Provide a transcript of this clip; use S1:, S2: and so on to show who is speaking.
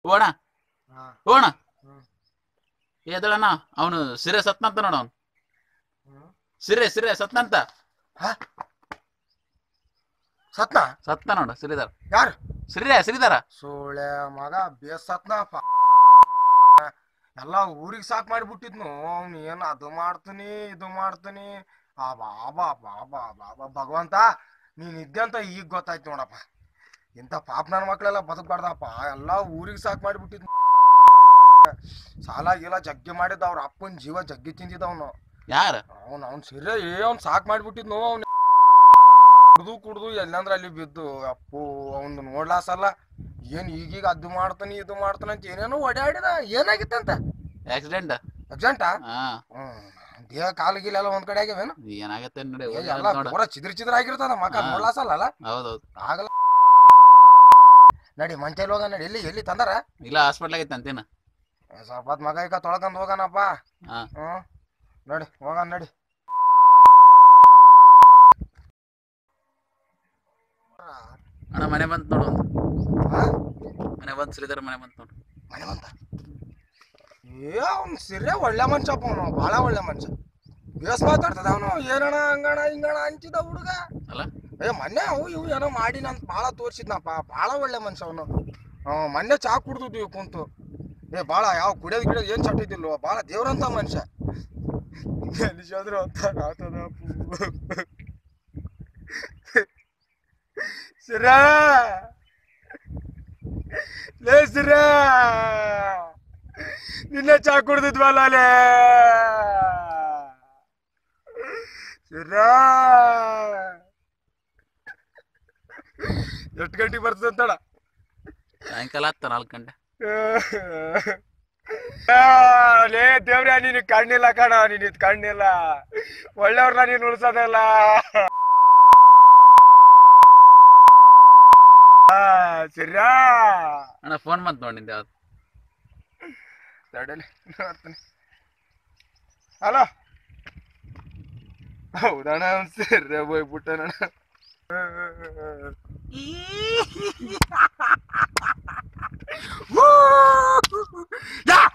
S1: ಹೋಗೋಣ
S2: ಹಾ
S1: ಹೋಗೋಣ
S2: ಹ್ಮ್.
S1: ಎದಳಣ್ಣ ಅವನು ಸಿರೆ ಸತ್ನಂತ ನೋಡ ಅವನು
S2: ಹ್ಮ್.
S1: ಸಿರೆ ಸಿರೆ ಸತ್ನಂತ
S2: ಸತ್ನ
S1: ಸತ್ತ ನೋಡು ಸಿರಿದಾರ
S2: ಯಾರು
S1: ಸಿರಿಯ ಸಿರಿದಾರ
S2: ಸೋಳೆ ಮಗ ಬೇಸತ್ನಪ್ಪ ಎಲ್ಲ ಊರಿಗೆ ಸಾಕ್ ಮಾಡಿಬಿಟ್ಟಿದ್ನು ಅವ್ನು ಏನು ಅದು ಮಾಡ್ತೀನಿ ಇದು ಮಾಡ್ತೀನಿ ಆ ಬಾಬಾ ಬಾಬಾ ಬಾಬಾ ಭಗವಂತ ನೀನ್ ಇದ್ದೆ ಅಂತ ಈಗ ಗೊತ್ತಾಯ್ತು ನೋಡಪ್ಪ ಇಂಥ ಪಾಪ ನನ್ನ ಮಕ್ಳೆಲ್ಲ ಬದುಕ್ಬಾರ್ದಪ್ಪ ಎಲ್ಲ ಊರಿಗೆ ಸಾಕ್ ಮಾಡಿಬಿಟ್ಟಿದ್ನು ಸಾಲ ಗೀಲ ಜಗ್ಗಿ ಮಾಡಿದ್ದ ಅವ್ರ ಅಪ್ಪನ ಜೀವ ಜಗ್ಗಿ ತಿಂದಿದ್ದವನು
S1: ಯಾರ
S2: ಅವ್ನು ಅವ್ನು ಸಿರೆ ಏ ಅವ್ನು ಸಾಕ್ ಮಾಡಿಬಿಟ್ಟಿದ್ನು ಅವ್ನು ಕುಡ್ದು ಕುಡ್ದು ಎಲ್ಲಂದ್ರ ಅಲ್ಲಿ ಬಿದ್ದು ಅಪ್ಪು ಅವ್ನು ನೋಡ್ಲಾಸಲ್ಲ ಏನ್ ಈಗೀಗ ಅದು ಮಾಡ್ತಾನೆ ಇದು ಮಾಡ್ತಾನೆ ಅಂತ ಏನೇನೋ ಓಡಾಡಿದ ಏನಾಗಿತ್ತಂತ
S1: ಆಕ್ಸಿಡೆಂಟ್
S2: ಅರ್ಜೆಂಟಾ
S1: ಹಾ
S2: ಹ್ಮ್ ದೇಹ ಕಾಲು ಗೀಲ ಎಲ್ಲ ಒಂದ್ ಕಡೆ ಆಗ್ಯಾವೇನು
S1: ಏನಾಗತ್ತೆ ನೋಡಿ
S2: ಏ, ಎಲ್ಲ
S1: ನೋಡ
S2: ಪೂರ ಚಿದ್ರ ಚಿದ್ರ ಆಗಿರ್ತದ ಮಕ
S1: ಹಾ.
S2: ನೋಡ್ಲಾಸಲ್ಲ
S1: ಹೌದೌದು
S2: ಆಗಲ್ಲ ನಡಿ ಮಂಚಲ್ಲಿ ಹೋಗ ನಡಿ ಎಲ್ಲಿ ಎಲ್ಲಿ ತಂದಾರ
S1: ಇಲ್ಲ ಹಾಸ್ಪಿಟ್ಲ್ ಆಗೈತೆ ಅಂತೇನ
S2: ಏ, ಸ್ವಲ್ಪ ಹೊತ್ತು ಮಗ ಈಗ ತೊಳ್ಕೊಂಡ್ ಹೋಗನಪ್ಪ
S1: ಹಾ
S2: ಹ್ಮ್ ನಡಿ ಹೋಗಣ ನಡಿ
S1: ಅಣ್ಣ ಮನೆ ಬಂತು ನೋಡು ಒಂದು
S2: ಹಾ?
S1: ಮನೆ ಬಂತು ಶ್ರೀಧರ್ ಮನೆ ಬಂತು ನೋಡು
S2: ಮನೆ ಬಂತ ಏ ಅವ್ನು ಸಿರೆ ಒಳ್ಳೆ ಮನುಷ್ಯಪ್ಪ ಅವನು ಭಾಳ ಒಳ್ಳೆ ಮನುಷ್ಯ ಬೇಸ್ ಮಾತಾಡ್ತದ ಅವನು ಏನಣ ಹಂಗಣ ಹಿಂಗಣ ಅಂತಿದ್ದ ಹುಡುಗ
S1: ಅಲ್ಲ
S2: ಏ ಮೊನ್ನೆ ಅವು ಇವು ಏನೋ ಮಾಡಿ ನಾನು ಭಾಳ ತೋರಿಸಿದ್ನಪ್ಪ ಭಾಳ ಒಳ್ಳೆ ಮನುಷ್ಯ ಅವನು ಮೊನ್ನೆ ಚಾ ಕುಡ್ದಿದ್ವಿ ಕುಂತು ಏ ಭಾಳ ಯಾವ ಕುಡಿಯೋದು ಗಿಡಿಯೋದು ಏನು ಚಟ್ಟಿದ್ದಿಲ್ವ ಭಾಳ ದೇವ್ರಂತ ಮನುಷ್ಯ ಎಲ್ಲಿಸಾದ್ರು ಅಂತ ಆಗ್ತದ ಸಿರ ಲೇ ಸಿರ ನಿನ್ನೆ ಚಾ ಕುಡ್ದಿದ್ವಲ್ಲ ಲೇ ಸಿರ ಎಷ್ಟು ಗಂಟೆಗೆ ಬರ್ತದೆ ಅಂತಳ
S1: ಸಾಯಂಕಾಲ ಹತ್ತ ನಾಲ್ಕು ಗಂಟೆ
S2: ಲೇ ದೇವ್ರ ನೀನು ಕಣ್ಣಿಲ್ಲ ಕಣ ನೀನು ಇದು ಕಣ್ಣಿಲ್ಲ ಒಳ್ಳೆಯವ್ರನ್ನ ನೀನು ಉಳ್ಸೋದಲ್ಲ ಸರಿಯಾ
S1: ಅಣ್ಣ ಫೋನ್ ಬಂತು ನೋಡಿ ನಿಂದು ಯಾವ್ದು
S2: ತಡಲಿ ನೋಡ್ತೀನಿ ಹಲೋ ಹೌದಣ್ಣ ಸರಿ ಹೋಗ್ಬಿಟ್ಟಣ ಯಾ